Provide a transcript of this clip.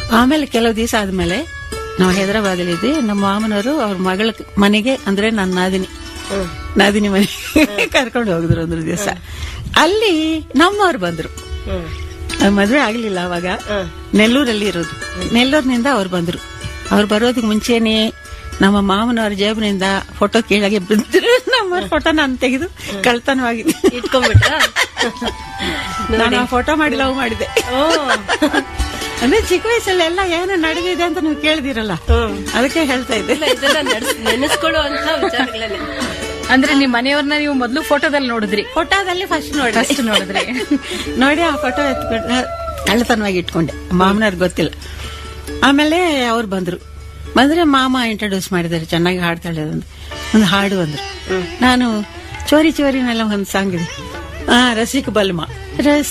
ಆಮೇಲೆ ಕೆಲವು ದಿವಸ ಆದ್ಮೇಲೆ ನಾವು ಹೈದರಾಬಾದಲ್ಲಿ ಇದ್ವಿ ನಮ್ಮ ಮಾಮನವರು ಅವ್ರ ಮಗಳ ಮನೆಗೆ ಅಂದ್ರೆ ನನ್ನ ನಾದಿನಿ ನಾದಿನಿ ಮನೆ ಕರ್ಕೊಂಡು ಹೋಗಿದ್ರು ಒಂದು ದಿವಸ ಅಲ್ಲಿ ನಮ್ಮವ್ರು ಬಂದ್ರು ಅವ್ರ್ ಮದ್ವೆ ಆಗ್ಲಿಲ್ಲ ಅವಾಗ ನೆಲ್ಲೂರಲ್ಲಿ ಇರೋದು ನೆಲ್ಲೂರಿನಿಂದ ಅವ್ರು ಬಂದ್ರು ಅವ್ರು ಬರೋದಕ್ಕೆ ಮುಂಚೆನೆ ನಮ್ಮ ಮಾಮನವ್ರ ಜೇಬಿನಿಂದ ಫೋಟೋ ಕೆಳಗೆ ಬಿದ್ರು ನಮ್ಮ ಫೋಟೋ ನಾನು ತೆಗೆದು ಕಳ್ತನವಾಗಿ ಇಟ್ಕೊಂಡ್ಬಿಟ್ರ ನಾನು ಆ ಫೋಟೋ ಮಾಡಿ ಲವ್ ಮಾಡಿದೆ ಓ ಅಂದ್ರೆ ಚಿಕ್ಕ ವಯಸ್ಸಲ್ಲೆಲ್ಲ ಏನು ನಡೆದಿದೆ ಅಂತ ನೀವು ಕೇಳಿದಿರಲ್ಲ ಅದಕ್ಕೆ ಹೇಳ್ತಾ ಇದ್ದೆ ಇಲ್ಲ, ಇದೆಲ್ಲ ನಡ್ಸ್- ನೆನೆಸ್ಕೊಳ್ಳುವಂತ ವಿಚಾರಗಳೇ ಅಂದ್ರೆ ನಿಮ್ ಮನೆಯವ್ರನ್ನ ನೀವು ಮೊದ್ಲು ಫೋಟೋದಲ್ಲಿ ನೋಡಿದ್ರಿ ಫೋಟೋದಲ್ಲಿ ಫಸ್ಟ್ ನೋಡಿ ಫಸ್ಟ್ ನೋಡಿದ್ರಿ ನೋಡಿ ಆ ಫೋಟೋ ಎತ್ಕೊಂಡು ಕಳ್ಳತನವಾಗಿ ಇಟ್ಕೊಂಡೆ ಮಾಮನವ್ರು ಗೊತ್ತಿಲ್ಲ ಆಮೇಲೆ ಅವ್ರು ಬಂದ್ರು ಬಂದ್ರೆ ಮಾಮ ಇಂಟ್ರೊಡ್ಯೂಸ್ ಮಾಡಿದ್ದಾರೆ ಚೆನ್ನಾಗಿ ಹಾಡ್ತಾಳೆ ಒಂದು ಒಂದು ಹಾಡು ಅಂದ್ರು ನಾನು ಚೋರಿ ಚೋರಿನೆಲ್ಲ ಒಂದು ಸಾಂಗ್ ಇದೆ ಆ ರಸಿಕ್ ಬಲ್ಮ ರಸ